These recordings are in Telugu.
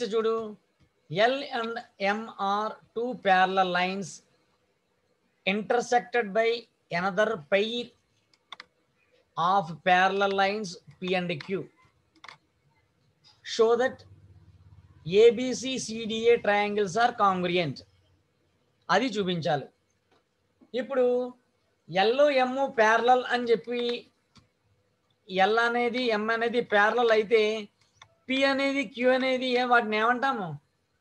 చూడు L and M are two parallel lines intersected by another pair of parallel lines P and Q. Show that ABC CDA triangles are congruent. అది చూపించాలి ఇప్పుడు ఎల్లో ఎమ్ ప్యారలల్ అని చెప్పి ఎల్ అనేది ఎం అనేది ప్యారలల్ అయితే పి అనేది క్యూ అనేది ఏ- వాటిని ఏమంటాము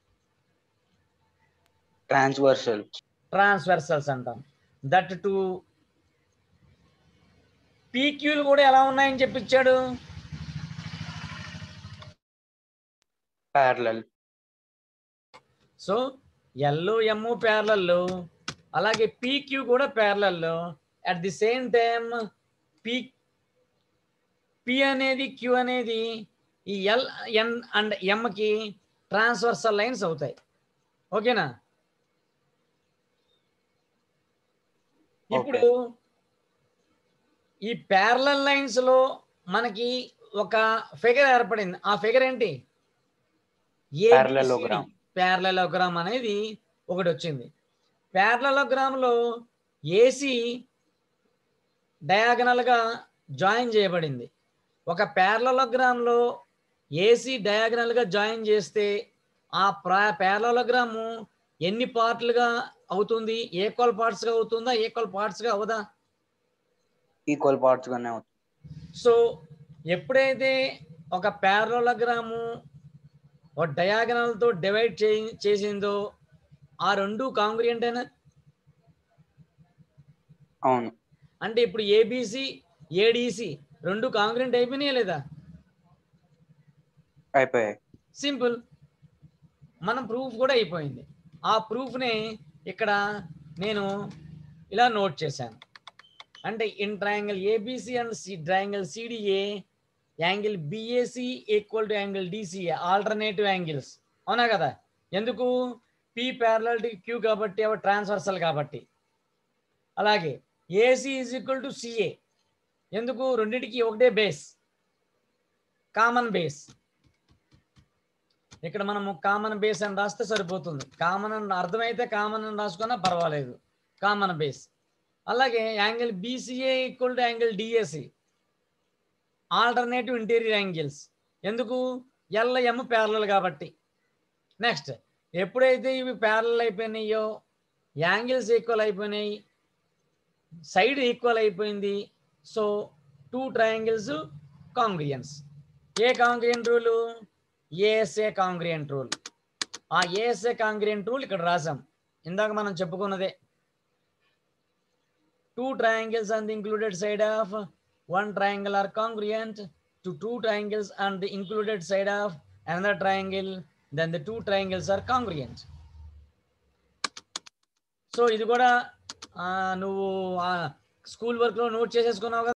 ట్రాన్స్వర్సల్ ట్రాన్స్వర్సల్స్ అంటాం దట్ టు పీక్యూలు కూడా ఎలా ఉన్నాయని చెప్పించాడు ప్యారలల్ సో ఎల్లో ఎమ్ ప్యారలల్లో అలాగే పీక్యూ కూడా ప్యారలల్లో at the same time P P అనేది క్యూ అనేది ఈ ఎల్ ఎన్ అండ్ ఎంకి ట్రాన్స్వర్సల్ లైన్స్ అవుతాయి ఓకేనా ఇప్పుడు ఈ ప్యారలల్ లైన్స్ లో మనకి ఒక ఫిగర్ ఏర్పడింది ఆ ఫిగర్ ఏంటి Parallelogram. ప్యారలలోగ్రామ్ అనేది ఒకటి వచ్చింది ప్యారలలోగ్రామ్ లో ఏసీ డయాగనల్ గా జాయిన్ చేయబడింది ఒక ప్యారలలోగ్రామ్ లో ఏసీ డయాగనల్ గా జాయిన్ చేస్తే ఆ ప్యారలలోగ్రాము ఎన్ని పార్ట్లుగా అవుతుంది ఈక్వల్ పార్ట్స్ గా అవుతుందా ఈక్వల్ పార్ట్స్ గా అవదా ఈక్వల్ పార్ట్స్ గానే అవుతుంది సో ఎప్పుడైతే ఒక ప్యారలోగ్రాము ఒక డయాగనల్ తో డివైడ్ చే చేసిందో ఆ రెండు కాంగ్రియంట్ అయినా అవును అంటే ఇప్పుడు ఏబిసి ఏడిసి రెండు కాంగ్రియంట్ అయిపోయినాయా లేదా అయిపోయాయి సింపుల్ మనం ప్రూఫ్ కూడా అయిపోయింది ఆ ప్రూఫ్ని ఇక్కడ నేను ఇలా నోట్ చేశాను అంటే in triangle ABC and C triangle CDA angle BAC equal to angle DCA alternative angles అవునా కదా ఎందుకు పి ప్యారలల్ టు క్యూ కాబట్టి అవి ట్రాన్స్వర్సల్ కాబట్టి అలాగే AC is equal to CA ఎందుకు రెండింటికి ఒకటే బేస్ కామన్ బేస్ ఇక్కడ మనము కామన్ బేస్ అని రాస్తే సరిపోతుంది కామన్ అని అర్థమైతే కామన్ అని రాసుకున్నా పర్వాలేదు కామన్ బేస్ అలాగే angle BCA equal to angle DAC alternative interior angles ఎందుకు ఎల్ఎం ప్యారలల్ కాబట్టి నెక్స్ట్ ఎప్పుడైతే ఇవి ప్యారలల్ అయిపోయినాయో యాంగిల్స్ ఈక్వల్ అయిపోయినాయి సైడ్ ఈక్వల్ అయిపోయింది so two triangles congruence a congruent rule ASA congruent rule ఆ ఏఎస్ఏ కాంగ్రియంట్ రూల్ ఇక్కడ రాసాం ఇందాక మనం చెప్పుకున్నదే two triangles on the included side of one triangle are congruent to two triangles on the included side of another triangle then the two triangles are congruent so ఇది కూడా ఆ, నువ్వు స్కూల్ వర్క్లో నోట్ చేసేసుకున్నావు కదా